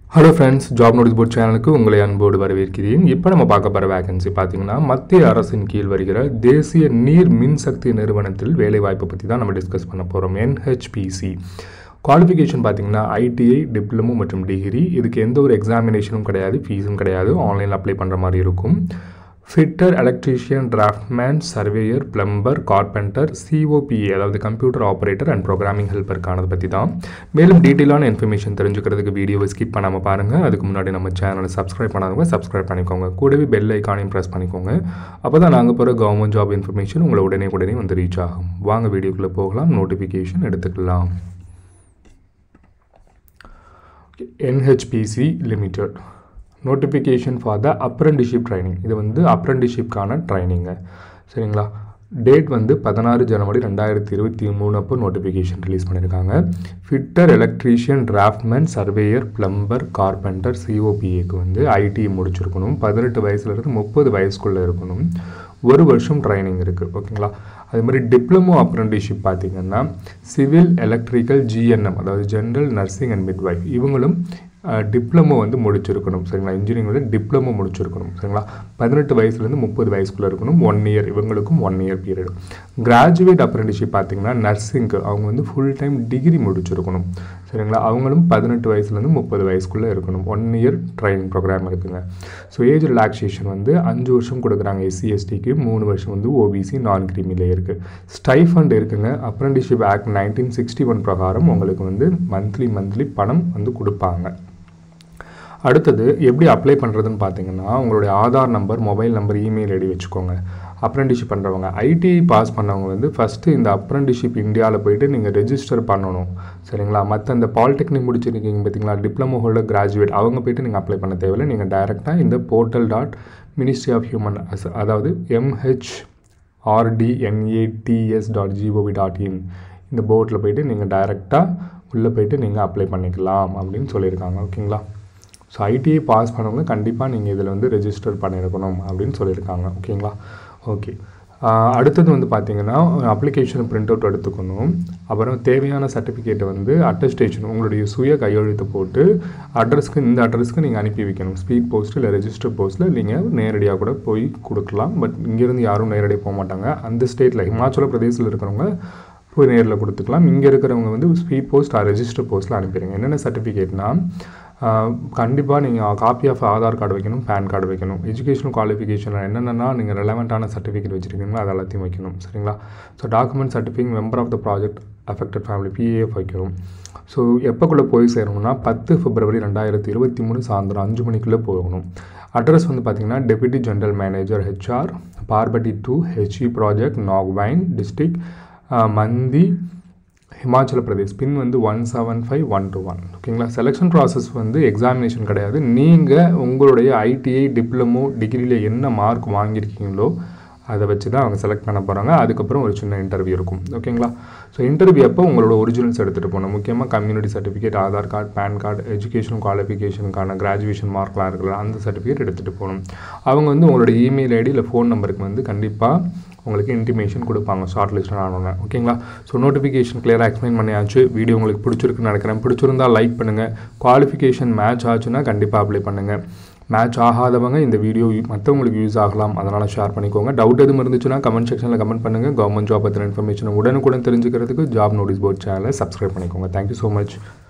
hello friends job notice board சேனலுக்கு உங்களை அன்போடு வரவேற்கிறேன் இப்போ நம்ம பார்க்க போகிற வேகன்சி பார்த்தீங்கன்னா மத்திய அரசின் கீழ் வருகிற தேசிய நீர் மின்சக்தி நிறுவனத்தில் வேலைவாய்ப்பை பற்றி தான் நம்ம டிஸ்கஸ் பண்ண போகிறோம் என்ஹெச்பிசி குவாலிஃபிகேஷன் பார்த்தீங்கன்னா ஐடிஐ டிப்ளமோ மற்றும் டிகிரி இதுக்கு எந்த ஒரு எக்ஸாமினேஷனும் கிடையாது ஃபீஸும் கிடையாது ஆன்லைனில் அப்ளை பண்ணுற மாதிரி இருக்கும் fitter electrician draftsman surveyor plumber carpenter COPA அதாவது கம்ப்யூட்டர் ஆப்ரேட்டர் அண்ட் ப்ரோக்ராமிங் ஹெல்ப்பருக்கானதை பற்றி தான் மேலும் டீட்டெயிலான இன்ஃபர்மேஷன் தெரிஞ்சுக்கிறதுக்கு வீடியோவை ஸ்கிப் பண்ணாமல் பாருங்கள் அதுக்கு முன்னாடி நம்ம சேனலை சப்ஸ்கிரைப் பண்ணாதவங்க சப்ஸ்கிரைப் பண்ணிக்கோங்க கூடவே பெல் ஐக்கானையும் ப்ரெஸ் பண்ணிக்கோங்க அப்போ தான் நாங்கள் போகிற கவர்மெண்ட் ஜாப் இன்ஃபர்மேஷன் உங்களை உடனே உடனே வந்து ரீச் ஆகும் வாங்க வீடியோக்குள்ளே போகலாம் நோட்டிஃபிகேஷன் எடுத்துக்கலாம் NHPC limited notification for the apprenticeship training இது வந்து அப்ரெண்டிஷிப்கான ட்ரைனிங்கு சரிங்களா டேட் வந்து பதினாறு ஜனவரி ரெண்டாயிரத்தி இருபத்தி மூணு அப்போ நோட்டிஃபிகேஷன் ரிலீஸ் பண்ணியிருக்காங்க fitter electrician draftsman surveyor plumber carpenter சிஓபிஏக்கு வந்து ஐடி முடிச்சிருக்கணும் பதினெட்டு வயசுலேருந்து முப்பது வயசுக்குள்ளே இருக்கணும் ஒரு வருஷம் ட்ரைனிங் இருக்குது ஓகேங்களா அதே மாதிரி டிப்ளமோ அப்ரெண்டிஷிப் பார்த்தீங்கன்னா சிவில் எலக்ட்ரிக்கல் ஜிஎன்எம் அதாவது ஜென்ரல் நர்சிங் அண்ட் மிட்வைஃப் இவங்களும் டிப்ளமோ வந்து முடிச்சிருக்கணும் சரிங்களா இன்ஜினியரிங் வந்து டிப்ளமோ முடிச்சிருக்கணும் சரிங்களா பதினெட்டு வயசுலேருந்து முப்பது வயசுக்குள்ளே இருக்கணும் ஒன் இயர் இவங்களுக்கும் one year period graduate apprenticeship பார்த்தீங்கன்னா நர்சிங்க்கு அவங்க வந்து ஃபுல் டைம் டிகிரி முடிச்சிருக்கணும் சரிங்களா அவங்களும் பதினெட்டு வயசுலேருந்து முப்பது வயசுக்குள்ளே இருக்கணும் ஒன் இயர் ட்ரைனிங் ப்ரோக்ராம் இருக்குங்க ஸோ ஏஜ் ரிலாக்ஸேஷன் வந்து அஞ்சு வருஷம் கொடுக்குறாங்க எஸ்சி எஸ்டிக்கு மூணு வருஷம் வந்து ஓபிசி நான் கிரிமிலே இருக்குது ஸ்டைஃபண்ட் இருக்குங்க apprenticeship act nineteen sixty one பிரகாரம் உங்களுக்கு வந்து மந்த்லி மந்த்லி பணம் வந்து கொடுப்பாங்க அடுத்தது எப்படி அப்ளை பண்ணுறதுன்னு பார்த்தீங்கன்னா உங்களுடைய Aadhaar number mobile number email ID வச்சுக்கோங்க அப்ரெண்டிஷிப் பண்ணுறவங்க ஐடிஐ பாஸ் பண்ணவங்க வந்து ஃபஸ்ட்டு இந்த அப்ரெண்டிஷிப் இந்தியாவில் போயிட்டு நீங்கள் ரெஜிஸ்டர் பண்ணணும் சரிங்களா மற்ற அந்த பாலிடெக்னிக் முடிச்சிருக்கீங்க பார்த்தீங்களா டிப்ளமோ ஹோல்டர் கிராஜுவேட் அவங்க போயிட்டு நீங்கள் அப்ளை பண்ண தேவையில்லை நீங்கள் டைரெக்டாக இந்த portal dot ministry of human அதாவது MH RDNATS dot GOV dot in இந்த போர்ட்டில் போயிட்டு நீங்கள் டைரெக்டாக உள்ளே போயிட்டு நீங்கள் அப்ளை பண்ணிக்கலாம் அப்படின்னு சொல்லியிருக்காங்க ஓகேங்களா ஸோ ஐடிஐ பாஸ் பண்ணவங்க கண்டிப்பாக நீங்கள் இதில் வந்து ரெஜிஸ்டர் பண்ணியிருக்கணும் அப்படின்னு சொல்லியிருக்காங்க ஓகேங்களா ஓகே அடுத்தது வந்து பார்த்தீங்கன்னா அப்ளிகேஷன் பிரிண்ட் அவுட் எடுத்துக்கணும் அப்புறம் தேவையான சர்டிஃபிகேட்டை வந்து அட்டஸ்டேஷன் உங்களுடைய சுய கையெழுத்து போட்டு அட்ரஸ்க்கு இந்த அட்ரஸ்க்கு நீங்கள் அனுப்பி வைக்கணும் ஸ்பீட் போஸ்ட் இல்லை ரெஜிஸ்டர் போஸ்ட்டில் நீங்கள் நேரடியாக கூட போய் கொடுக்கலாம் பட் இங்கேருந்து யாரும் நேரடியாக போக மாட்டாங்க அந்த ஸ்டேட்டில் ஹிமாச்சல பிரதேசில் இருக்கிறவங்க போய் நேரில் கொடுத்துக்கலாம் இங்கே இருக்கிறவங்க வந்து ஸ்பீட் போஸ்ட் ரெஜிஸ்டர் போஸ்ட்டில் அனுப்பிடுங்க என்னென்ன சர்டிஃபிகேட்னா கண்டிப்பாக நீங்கள் காப்பி ஆஃப் ஆதார் கார்டு வைக்கணும் பேன் கார்டு வைக்கணும் எஜுகேஷனல் குவாலிஃபிகேஷன் என்னென்னா நீங்கள் ரெலவெண்ட்டான சர்டிஃபிகேட் வச்சுருக்கீங்களோ அது எல்லாத்தையும் வைக்கணும் சரிங்களா so document certificate member of the project affected family PAF வைக்கணும் ஸோ எப்போக்குள்ளே போய் சேரணும்னா பத்து பிப்ரவரி ரெண்டாயிரத்தி இருபத்தி மூணு சாயந்தரம் அஞ்சு மணிக்குள்ளே போகணும் அட்ரஸ் வந்து பார்த்திங்கன்னா deputy general manager HR Parbati two HE project Nagwain district Mandi Himachal Pradesh pin வந்து one seven five one two one ஓகேங்களா செலெக்ஷன் ப்ராசஸ் வந்து எக்ஸாமினேஷன் கிடையாது நீங்கள் உங்களுடைய ஐடிஐ டிப்ளமோ டிகிரியில் என்ன மார்க் வாங்கியிருக்கீங்களோ அதை வச்சு தான் அவங்க செலக்ட் பண்ண போகிறாங்க அதுக்கப்புறம் ஒரு சின்ன இன்டர்வியூ இருக்கும் ஓகேங்களா ஸோ இன்டர்வியூ அப்போ உங்களோட ஒரிஜினல்ஸ் எடுத்துகிட்டு போகணும் முக்கியமாக community certificate Aadhaar card pan card education குவாலிஃபிகேஷனுக்கான கிராஜுவேஷன் மார்க்லாம் இருக்குல்ல அந்த சர்டிஃபிகேட் எடுத்துகிட்டு போகணும் அவங்க வந்து உங்களோட இமெயில் ஐடி இல்லை ஃபோன் நம்பருக்கு வந்து கண்டிப்பாக உங்களுக்கு இன்டிமேஷன் கொடுப்பாங்க ஷார்ட் லிஸ்ட் ஆனோன்னு ஓகேங்களா ஸோ நோட்டிஃபிகேஷன் கிளியராக எக்ஸ்பிளைன் பண்ணியாச்சு வீடியோ உங்களுக்கு பிடிச்சிருக்குன்னு நினைக்கிறேன் பிடிச்சிருந்தால் லைக் பண்ணுங்கள் குவாலிஃபிகேஷன் மேட்ச் ஆச்சுன்னா கண்டிப்பாக அப்ளை பண்ணுங்கள் மேட்ச் ஆகாதவங்க இந்த வீடியோ மற்றவங்களுக்கு யூஸ் ஆகலாம் அதனால் ஷேர் பண்ணிக்கோங்க டவுட் எதுவும் இருந்துச்சுன்னா கமெண்ட் செக்ஷனில் கமெண்ட் பண்ணுங்கள் கவர்மெண்ட் ஜாப் பற்றின இன்ஃபர்மேஷன் உடனுக்குடன் தெரிஞ்சுக்கிறதுக்கு ஜாப் நோட்டீஸ் போர்ட் சேனலை சப்ஸ்கிரைப் பண்ணிக்கோங்க தேங்க்யூ ஸோ மச்